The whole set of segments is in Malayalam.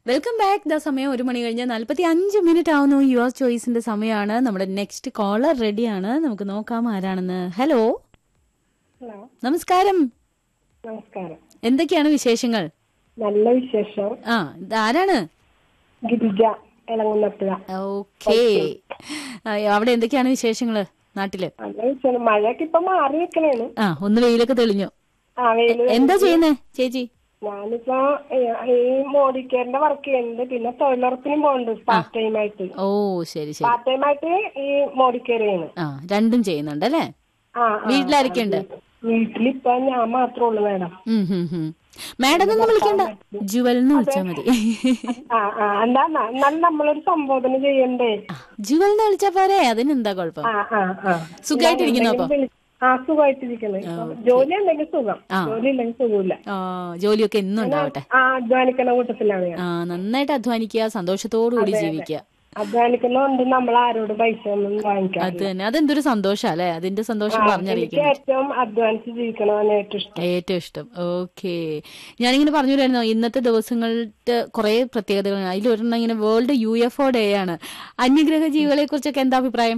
വെൽക്കം ബാക്ക് ദ സമയം ഒരു മണി കഴിഞ്ഞ് നാൽപ്പത്തി അഞ്ച് മിനിറ്റ് ആവുന്നു യുവർ ചോയ്സിന്റെ സമയമാണ് നമ്മുടെ നെക്സ്റ്റ് കോളർ റെഡിയാണ് നമുക്ക് നോക്കാം ആരാണെന്ന് ഹലോ ഹലോ നമസ്കാരം നമസ്കാരം എന്തൊക്കെയാണ് വിശേഷങ്ങൾ നല്ല വിശേഷം ആ ഇത് ആരാണ് ഗിരിജ ഇളങ്ങുന്നപ്പുഴ ഓക്കേ അവിടെ എന്തൊക്കെയാണ് വിശേഷങ്ങള് നാട്ടില് നല്ല വിശേഷം മഴയൊക്കെ ഇപ്പൊ മാറി നിൽക്കണേണ് ആ ഒന്ന് വെയിലൊക്കെ തെളിഞ്ഞു ആ വെയില് എന്താ ചെയ്യുന്നേ ചേച്ചി ഞാനിപ്പോ ഏ, ഈ മോഡിക്കെയറിന്റെ വർക്ക് ചെയ്യുന്നുണ്ട് പിന്നെ തൊഴിലുറപ്പിനും പോകുന്നുണ്ട് പാർട്ട് ടൈം ആയിട്ട് ഓ ശരി ശരി പാർട്ട് ടൈം ആയിട്ട് ഈ മോഡിക്കെയർ ചെയ്യണ് ആ രണ്ടും ചെയ്യുന്നുണ്ട് അല്ലേ ആ ആ. വീട്ടിലാരൊക്കെയുണ്ട് വീട്ടിലിപ്പൊ ഞാൻ മാത്രമേ ഉള്ളൂ മാഡം ഉം, ഉം, ഉം. മാഡം ഒന്നും വിളിക്കണ്ട ജുവൽ എന്ന് വിളിച്ചാ മതി ആ ആ എന്താ നല്ല നമ്മളൊരു സംബോധന ചെയ്യണ്ടേ ജുവൽ എന്ന് വിളിച്ചാ പോരെ അതിനെന്താ കുഴപ്പം ആ ആ ആ സുഖായിട്ടിരിക്കുന്നു അപ്പൊ വിളി- ആ സുഖമായിട്ടിരിക്കണേ ജോലി ഉണ്ടെങ്കിൽ സുഖം ജോലി ഇല്ലെങ്കിൽ സുഖമില്ല ആ ജോലിയൊക്കെ എന്നും ഉണ്ടാവട്ടെ ആ അധ്വാനിക്കണ കൂട്ടത്തിലാണ് ഞാൻ ആ നന്നായിട്ട് അധ്വാനിക്കുക സന്തോഷത്തോടു കൂടി ജീവിക്കുക അധ്വാനിക്കുന്നതുകൊണ്ട് നമ്മൾ ആരോട് പൈസ ഒന്നും വാങ്ങിക്കാം അത് തന്നെ അതെന്തൊരു സന്തോഷാ അല്ലെ അതിന്റെ സന്തോഷം എനിക്ക് പറഞ്ഞറിയിക്കുന്നു ഏറ്റവും അധ്വാനിച്ച് ജീവിക്കണതാണ് ഏറ്റവും ഇഷ്ടം ഏറ്റവും ഇഷ്ടം ഓക്കെ ഞാനിങ്ങനെ പറഞ്ഞു തരുന്നു ഇന്നത്തെ ദിവസങ്ങളുടെ കുറെ പ്രത്യേകതകൾ അതിലൊരെണ്ണം ഇങ്ങനെ world U F O day ആണ് അന്യഗ്രഹ ജീവികളെ കുറിച്ചൊക്കെ എന്താ അഭിപ്രായം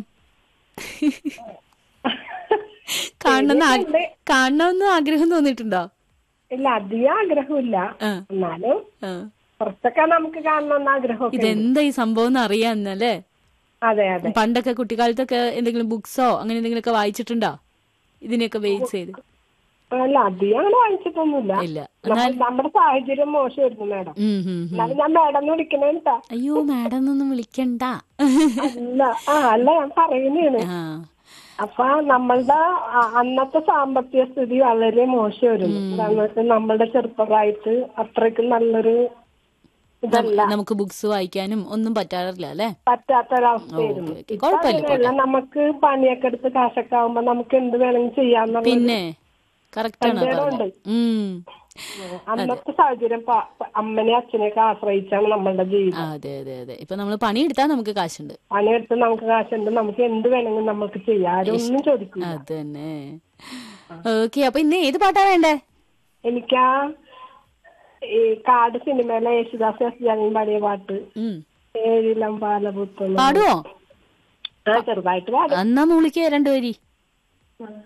കാണണമെന്ന് ആ- കാണണമെന്ന് ആഗ്രഹം തോന്നിയിട്ടുണ്ടോ ഇല്ല അധികം ആഗ്രഹമില്ല ആ. എന്നാലും ആ. കുറച്ചൊക്കെ നമുക്ക് കാണണമെന്ന് ആഗ്രഹമൊക്കെ ഉണ്ട്. ഇതെന്താ ഈ സംഭവം എന്ന് അറിയാന്നല്ലേ അതെ അതെ പണ്ടൊക്കെ കുട്ടിക്കാലത്തൊക്കെ എന്തെങ്കിലും ബുക്സോ അങ്ങനെ എന്തെങ്കിലുമൊക്കെ വായിച്ചിട്ടുണ്ടോ ഇതിനെയൊക്കെ ബേസ് ചെയ്ത് അല്ല അധികം അങ്ങനെ വാങ്ങിച്ചിട്ടൊന്നുമില്ല ഇല്ല നമ്മൾ നമ്മുടെ സാഹചര്യം മോശമായിരുന്നു മാഡം ഉം, ഉം, ഉം. എന്നാലും ഞാൻ മാഡം എന്ന് വിളിക്കണേട്ടാ അയ്യോ മാഡം എന്നൊന്നും വിളിക്കണ്ട അല്ല ആ അല്ല ഞാൻ പറയുന്നതാണ് ആ അപ്പൊ നമ്മളുടെ അ- അന്നത്തെ സാമ്പത്തിക സ്ഥിതി വളരെ മോശമായിരുന്നു കാരണം വെച്ചാൽ നമ്മളുടെ ചെറുപ്പകാലത്ത് അത്രയ്ക്കും നല്ലൊരു ഇതല്ല നമുക്ക് ബുക്സ് വായിക്കാനും ഒന്നും പറ്റാറില്ല അല്ലേ പറ്റാത്തൊരവസ്ഥയായിരുന്നു ഓക്കെ, ഓക്കെ. ഇപ്പൊ കുഴപ്പമില്ല, അങ്ങനെയല്ല നമുക്ക് പണിയൊക്കെ എടുത്ത് കാശൊക്കെ ആവുമ്പോ നമുക്ക് എന്ത് വേണമെങ്കിലും ചെയ്യാന്നുള്ള പിന്നെ കറക്റ്റ് ആണ് ഉണ്ട്. പറഞ്ഞത് ഉം അന്നത്തെ സാഹചര്യം പ- പ- അമ്മനെ അച്ഛനെയൊക്കെ ആശ്രയിച്ചാണ് നമ്മളുടെ ജീവിതം ആ, അതെ അതെ അതെ ഇപ്പൊ നമ്മൾ പണിയെടുത്താൽ നമുക്ക് കാശുണ്ട് പണിയെടുത്ത് നമുക്ക് കാശുണ്ട് നമുക്ക് എന്ത് വേണമെങ്കിലും നമുക്ക് ചെയ്യാം ആരും ഒന്നും ചോദിക്കില്ല അത് തന്നെ ഓക്കെ അപ്പൊ ഇന്ന് ഏത് പാട്ടാ വേണ്ടേ എനിക്കാ ഈ കാട് സിനിമയിലെ യേശുദാസ് എസ് ജാനകി പാടിയ പാട്ട് ഉം ഏഴിലം പാലപുത്തുന്നു പാടുവോ ആ ചെറുതായിട്ട് പാടും എന്നാ മൂളിക്ക് രണ്ടുപേരി